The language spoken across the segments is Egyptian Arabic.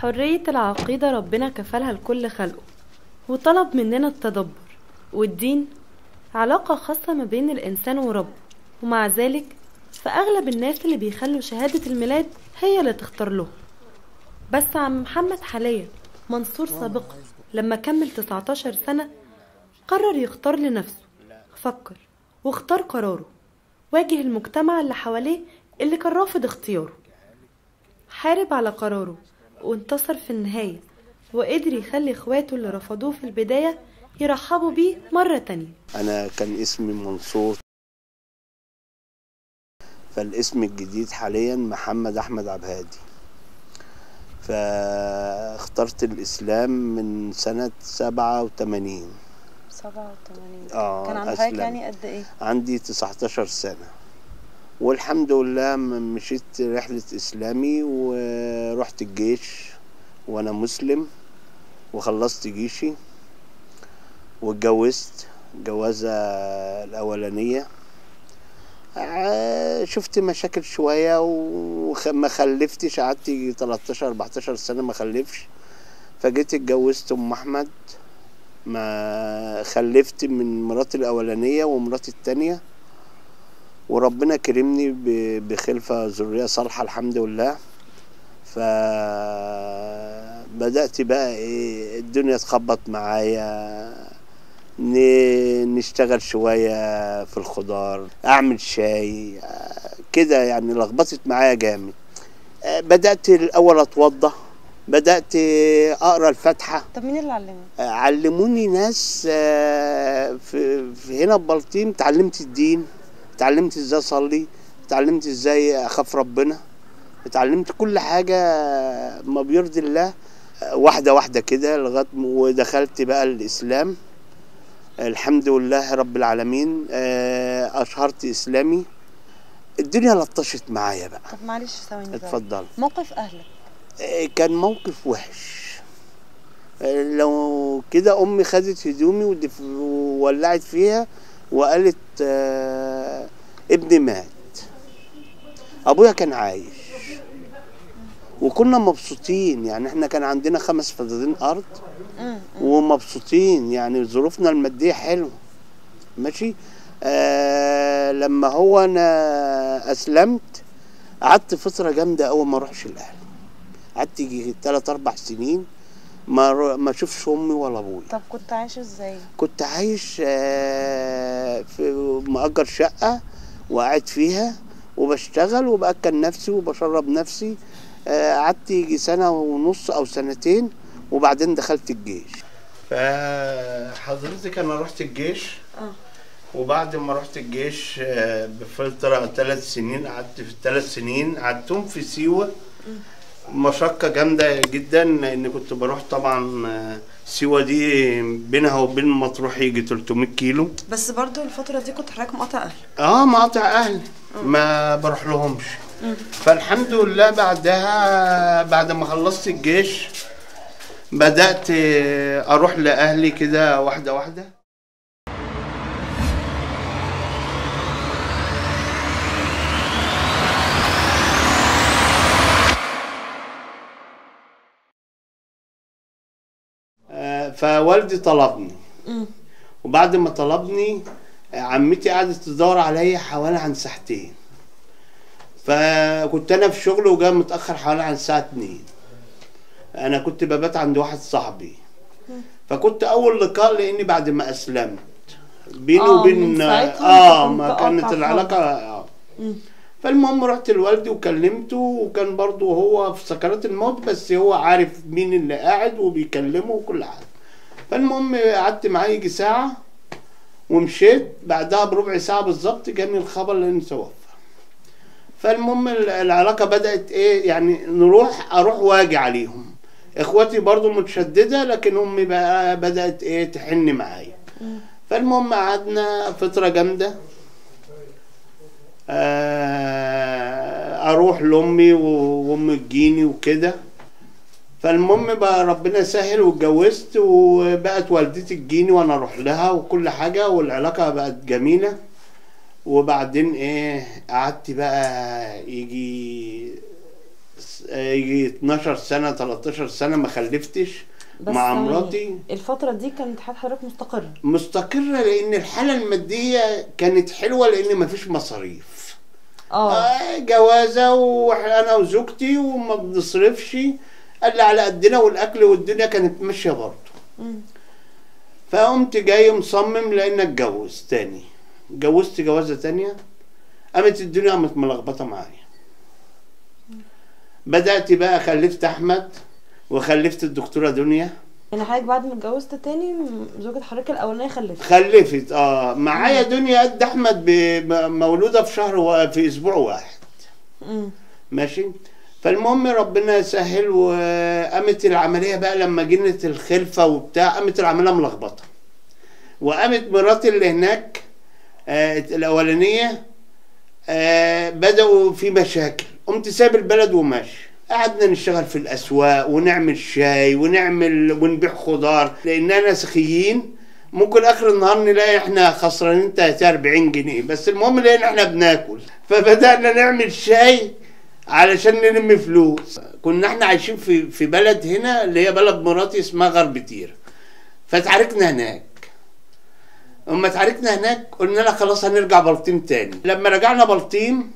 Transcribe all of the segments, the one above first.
حرية العقيدة ربنا كفلها لكل خلقه وطلب مننا التدبر والدين علاقة خاصة ما بين الإنسان وربه ومع ذلك فأغلب الناس اللي بيخلوا شهادة الميلاد هي اللي تختار له بس عم محمد حاليا منصور سابقا لما كمل 19 سنة قرر يختار لنفسه فكر واختار قراره واجه المجتمع اللي حواليه اللي كان رافض اختياره حارب على قراره وانتصر في النهاية وقدر يخلي اخواته اللي رفضوه في البداية يرحبوا بيه مرة تانية انا كان اسمي منصور فالاسم الجديد حاليا محمد احمد عبهادي فاخترت الاسلام من سنة سبعة وثمانين 87 آه، كان عند حضرتك أسلم. يعني قد ايه؟ عندي 19 سنة والحمد لله م- مشيت رحلة إسلامي ورحت الجيش وأنا مسلم وخلصت جيشي واتجوزت جوازة الأولانية ع- شفت مشاكل شوية وما خلفتش قعدت يجي 13 14 سنة ما خلفش فجيت اتجوزت أم أحمد ما خلفت من مراتي الأولانية ومراتي التانية وربنا كرمني ب- بخلفة ذرية صالحة الحمد لله فبدأت بقى ايه الدنيا تخبط معايا ن- نشتغل شوية في الخضار أعمل شاي آه، كده يعني لخبطت معايا جامد آه، بدأت الأول أتوضى بدأت أقرأ الفاتحة طب مين اللي علمك؟ علموني ناس آه، في, في هنا في بلطيم اتعلمت الدين اتعلمت ازاي اصلي اتعلمت ازاي اخاف ربنا اتعلمت كل حاجة ما بيرضي الله آه، واحدة واحدة كده لغاية م- ودخلت بقى الإسلام الحمد لله رب العالمين آه، أشهرت إسلامي الدنيا لطشت معايا بقى طب معلش ثواني بقى. اتفضل موقف اهلك آه، كان موقف وحش آه، لو كده امي خدت هدومي ودف- وولعت فيها وقالت آه، ابني مات ابويا كان عايش وكنا مبسوطين يعني احنا كان عندنا خمس فدادين ارض امم ومبسوطين يعني ظروفنا الماديه حلوه ماشي آه لما هو انا اسلمت قعدت فتره جامده قوي ما اروحش الاهل قعدت يجي تلات اربع سنين ما رو- ما اشوفش امي ولا ابويا طب كنت عايش ازاي؟ كنت عايش آه، في مأجر شقة وقاعد فيها وبشتغل وبأكل نفسي وبشرب نفسي آه، قعدت يجي سنة ونص أو سنتين وبعدين دخلت الجيش فحضرتك أنا رحت الجيش اه وبعد ما رحت الجيش آه، بفترة ثلاث سنين قعدت في الثلاث سنين قعدتهم في سيوة مشقة جامدة جدا لأن كنت بروح طبعا آه، سيوة دي بينها وبين مطروح يجي 300 كيلو بس برضو الفترة دي كنت حضرتك مقاطع اهلك اه مقاطع أهلي ما بروح لهمش فالحمد لله بعدها بعد ما خلصت الجيش بدأت آه، أروح لأهلي كده واحدة واحدة آه، فوالدي طلبني امم وبعد ما طلبني آه، عمتي قعدت تدور عليا حوالي عن ساعتين فكنت انا في شغل وجاي متاخر حوالي عن الساعه 2 انا كنت ببات عند واحد صاحبي فكنت اول لقاء لاني بعد ما اسلمت بيني آه، وبين من ساعتها اه أنت ما كنت كانت قاطع العلاقه آه. مم. فالمهم رحت لوالدي وكلمته وكان برضه هو في سكرات الموت بس هو عارف مين اللي قاعد وبيكلمه وكل حاجه فالمهم قعدت معاه يجي ساعه ومشيت بعدها بربع ساعه بالظبط جاني الخبر لاني توفى فالمهم ال- العلاقه بدات ايه يعني نروح اروح واجي عليهم اخواتي برضو متشدده لكن امي بقى بدات ايه تحن معايا فالمهم قعدنا فتره جامده آه، اروح لامي و- وامي تجيني وكده فالمهم بقى ربنا سهل واتجوزت وبقت والدتي تجيني وانا اروح لها وكل حاجه والعلاقه بقت جميله وبعدين ايه قعدت بقى يجي س- آه، يجي 12 سنه 13 سنه ما خلفتش بس مع ثواني، مراتي الفترة دي كانت حياة حضرتك مستقرة مستقره لان الحاله الماديه كانت حلوه لان مفيش مصاريف اه آه، جوازه وانا وزوجتي وما بنصرفش قال لي على قدنا والاكل والدنيا كانت ماشيه برضه مم. فقمت جاي مصمم لان اتجوز تاني اتجوزت جوازه تانية قامت الدنيا قامت ملخبطه معايا بدات بقى خلفت احمد وخلفت الدكتوره دنيا يعني حضرتك بعد ما اتجوزت تاني م- زوجة حضرتك الأولانية خلفت خلفت اه معايا دنيا قد احمد ب- مولوده في شهر و... في اسبوع واحد مم. ماشي فالمهم ربنا يسهل وقامت العمليه بقى لما جنت الخلفه وبتاع قامت العمليه ملخبطه وقامت مراتي اللي هناك آه الاولانيه آه بداوا في مشاكل قمت سايب البلد وماشي قعدنا نشتغل في الاسواق ونعمل شاي ونعمل ونبيع خضار لاننا سخيين ممكن اخر النهار نلاقي احنا خسرانين 30 40 جنيه بس المهم لان احنا بناكل فبدانا نعمل شاي علشان نلم فلوس كنا احنا عايشين في في بلد هنا اللي هي بلد مراتي اسمها غرب تير فتعاركنا هناك اما تعاركنا هناك قلنا لها خلاص هنرجع بلطيم تاني لما رجعنا بلطيم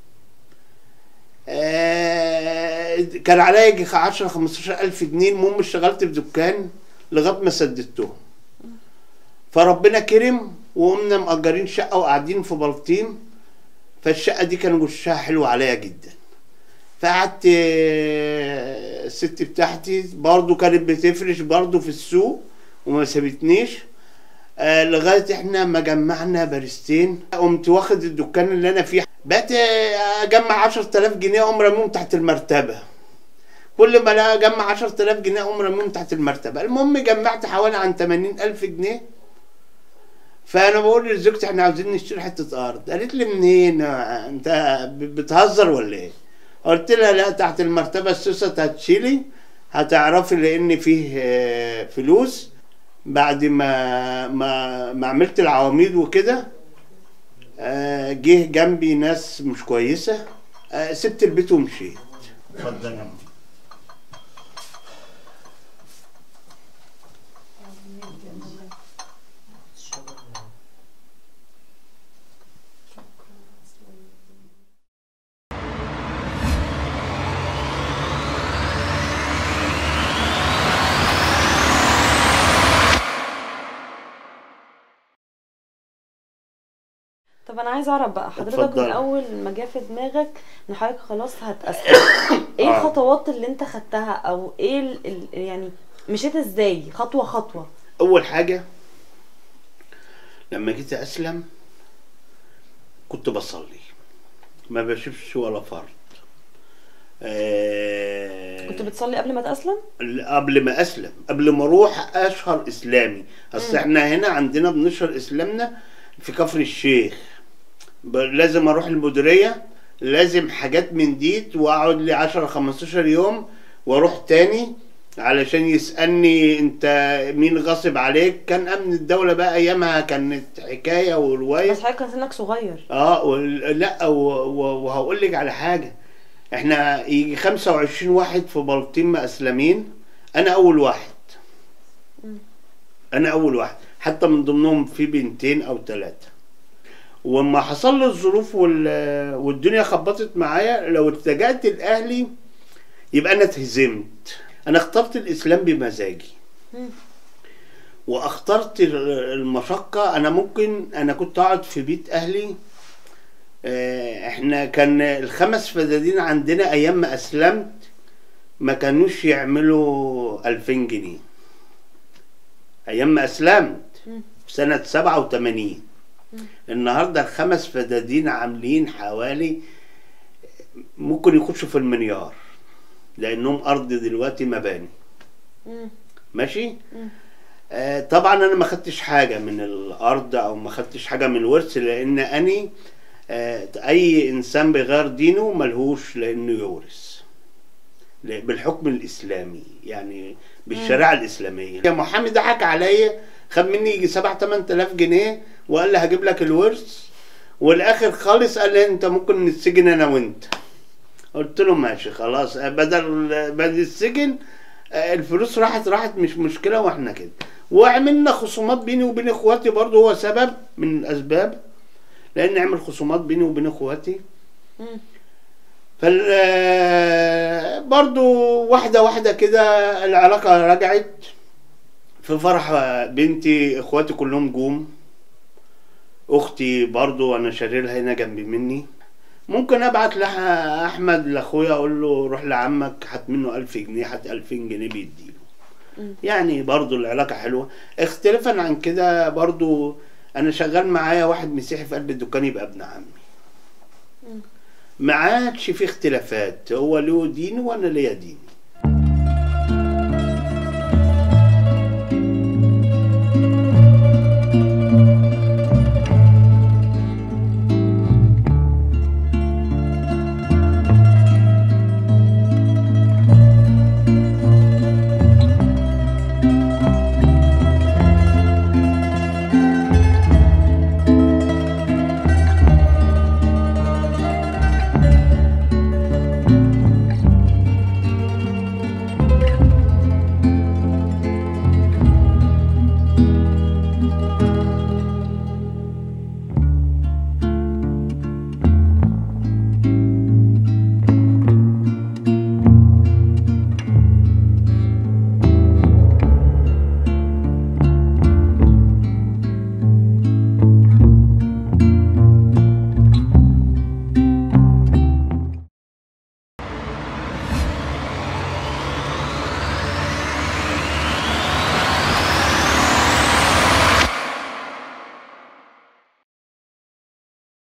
آه كان عليا يجي 10 15 الف جنيه المهم اشتغلت في دكان لغايه ما سددتهم فربنا كرم وقمنا مأجرين شقه وقاعدين في بلطيم فالشقه دي كان وشها حلو عليا جدا فقعدت آه، الست بتاعتي برضو كانت بتفرش برضو في السوق وما سابتنيش آه لغايه احنا ما جمعنا بارستين قمت واخد الدكان اللي انا فيه بقيت آه، اجمع 10000 جنيه اقوم راميهم تحت المرتبه كل ما لا اجمع 10000 جنيه اقوم راميهم تحت المرتبه المهم جمعت حوالي عن 80000 جنيه فانا بقول لزوجتي احنا عاوزين نشتري حته ارض قالت لي منين آه، انت ب- بتهزر ولا ايه قلت لها لا تحت المرتبه السوسه هتشيلي هتعرفي لان فيه آه، فلوس بعد ما ما ما عملت العواميد وكده آه، جه جنبي ناس مش كويسه آه، سبت البيت ومشيت اتفضل يا ماما. طب انا عايزه اعرف بقى حضرتك اتفضلي. من اول ما جه في دماغك ان حضرتك خلاص هتأسس ايه آه. الخطوات اللي انت خدتها او ايه ال ال يعني مشيت ازاي خطوه خطوه اول حاجه لما جيت اسلم كنت بصلي ما بشوفش ولا فرض آه، كنت بتصلي قبل ما تأسلم قبل ما اسلم قبل ما اروح اشهر اسلامي اصل احنا هنا عندنا بنشهر اسلامنا في كفر الشيخ ب- لازم اروح المديريه لازم حاجات من دي واقعد لي 10 15 يوم واروح تاني علشان يسالني انت مين غاصب عليك كان امن الدوله بقى ايامها كانت حكايه وروايه بس حضرتك كان سنك صغير اه وال- لا و- و- وهقول لك على حاجه احنا يجي 25 واحد في بلطيم مأسلمين انا اول واحد انا اول واحد حتى من ضمنهم في بنتين او ثلاثه وما حصل لي الظروف وال- والدنيا خبطت معايا لو اتجهت لاهلي يبقى انا اتهزمت انا اخترت الاسلام بمزاجي مم. واخترت ال- المشقه انا ممكن انا كنت اقعد في بيت اهلي آه، احنا كان الخمس فدادين عندنا ايام ما اسلمت ما كانوش يعملوا 2000 جنيه ايام ما اسلمت مم. في سنه 87 النهارده الخمس فدادين عاملين حوالي ممكن يخشوا في المليار لانهم ارض دلوقتي مباني مم. ماشي مم. آه طبعا انا ما خدتش حاجه من الارض او ما خدتش حاجه من الورث لان اني آه اي انسان بغير دينه ملهوش لانه يورث ل- بالحكم الاسلامي يعني بالشريعه الاسلاميه يا محامي ضحك عليا خد مني يجي 7 8000 جنيه وقال لي هجيب لك الورث والاخر خالص قال لي انت ممكن نتسجن انا وانت قلت له ماشي خلاص آه، بدل بدل السجن آه، الفلوس راحت راحت مش مشكله واحنا كده وعملنا خصومات بيني وبين اخواتي برضه هو سبب من الاسباب لان نعمل خصومات بيني وبين اخواتي مم. فال آه، برضو واحدة واحدة كده العلاقة رجعت في فرح بنتي اخواتي كلهم جم اختي برضو انا شاريلها هنا جنبي مني ممكن ابعت لها احمد لاخويا اقول له روح لعمك هات منه ألف جنيه هات ألفين جنيه بيديله مم. يعني برضو العلاقة حلوة اختلافا عن كده برضو انا شغال معايا واحد مسيحي في قلب الدكان يبقى ابن عمي مم. ما عادش في اختلافات هو له دين وانا ليا دين